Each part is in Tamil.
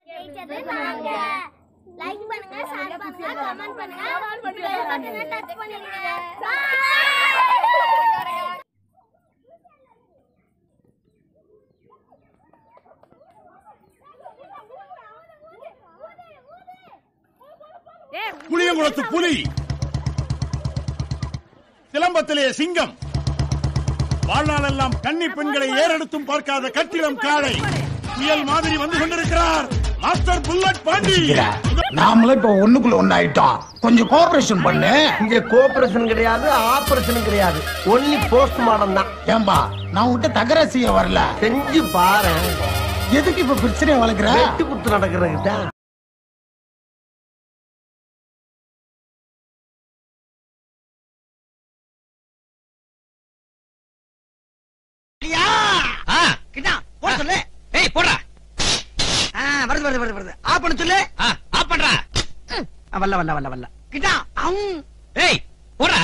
ஜெயிச்சது நாங்க லைக் பண்ணுங்க ஷேர் பண்ணுங்க கமெண்ட் பண்ணுங்க பெல் பட்டனை டச் பண்ணிடுங்க Bye. புளியங்குளத்து புலி சிலம்பத்திலே சிங்கம் வாழ்நாளெல்லாம் கன்னி பெண்களை ஏறெடுத்தும் பார்க்காத கட்டிடம் காளை புயல் மாதிரி வந்து கொண்டிருக்கிறார் மாஸ்டர் புல்லட் பாண்டி நாமளும் இப்ப ஒண்ணுக்குள்ள ஒண்ணு ஆயிட்டோம் கொஞ்சம் கோஆபரேஷன் பண்ணு இங்க கோஆபரேஷன் கிடையாது ஆபரேஷன் கிடையாது ஒன்லி போஸ்ட்மார்டம் தான் ஏம்பா நான் உன்கிட்ட தகராறு செய்ய வரல செஞ்சு பாரு எதுக்கு இப்ப பிரச்சனை வளர்க்குற வெட்டு குத்து நடக்கிறதுக்கு ஆ, கிட்டா, போட சொல்லு. ஏய், போடுறா. ஆ, வருது, வருது, வருது, வருது. ஆஃப் பண்ண சொல்லு. ஆ, ஆஃப் பண்றா. ஆ, வரல, வரல, வரல, வரல. கிட்டா, அம். ஏய், போடுறா.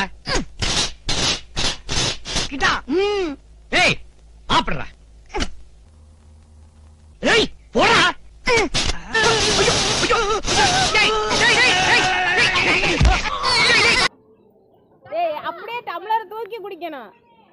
கிட்டா, ம். ஏய், ஆஃப் பண்ணுடா. ஏய், போடா. ஐயோ, ஐயோ. ஏய், ஏய், ஏய், ஏய், ஏய், ஏய். டேய் அப்படியே டம்ளர் தூக்கி குடிக்கணும்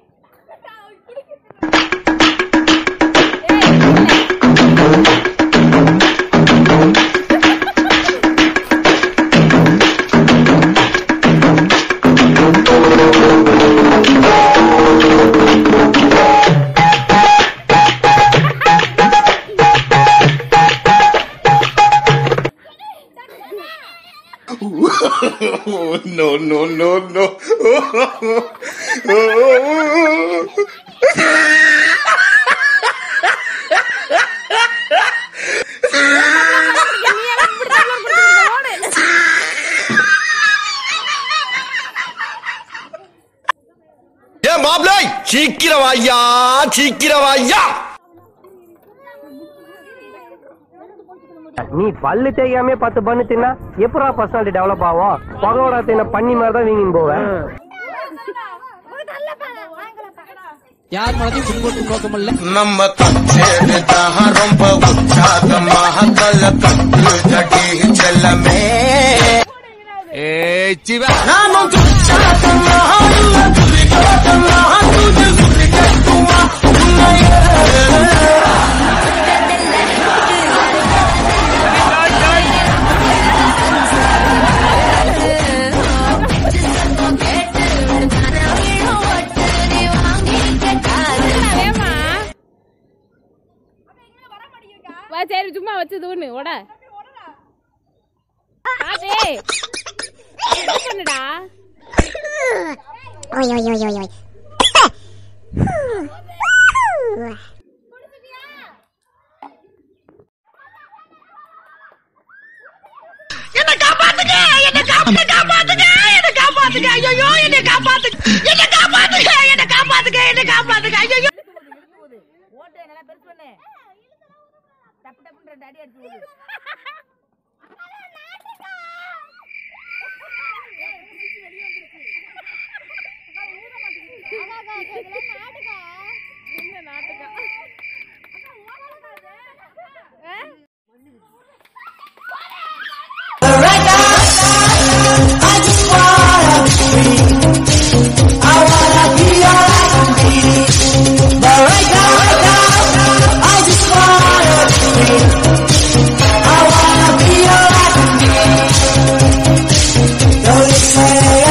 no, no, no, no. ஏ மாப்ளை சீக்கிரம் வாய்யா சீக்கிரம் வாய்யா நீ பல்லு தேய்க்காம பத்து பண்ணு தின்னா எப்படா பர்சனாலிட்டி டெவலப் ஆகும் பகோடா தின்ன பண்ணி மாதிரி தான் வீங்கின்னு போவேன் யார் மனதையும் புண்பட்டு நோக்கமல்ல நம்ம கச்சேரிதான் ரொம்ப உற்சாகமாக கல கட்டு ஜடி செல்லமே ஏ சிவா நாமும் உற்சாகமாக துரிகமாக துதி துரிகட்டுமா ஏமா வா சரி சும்மா வச்சது ஒண்ணு ஓட டேய் என்ன பண்ணுடா Oi, oi, oi, oi, oi. என்ன நாட்டுக்கா ஆ? Don't say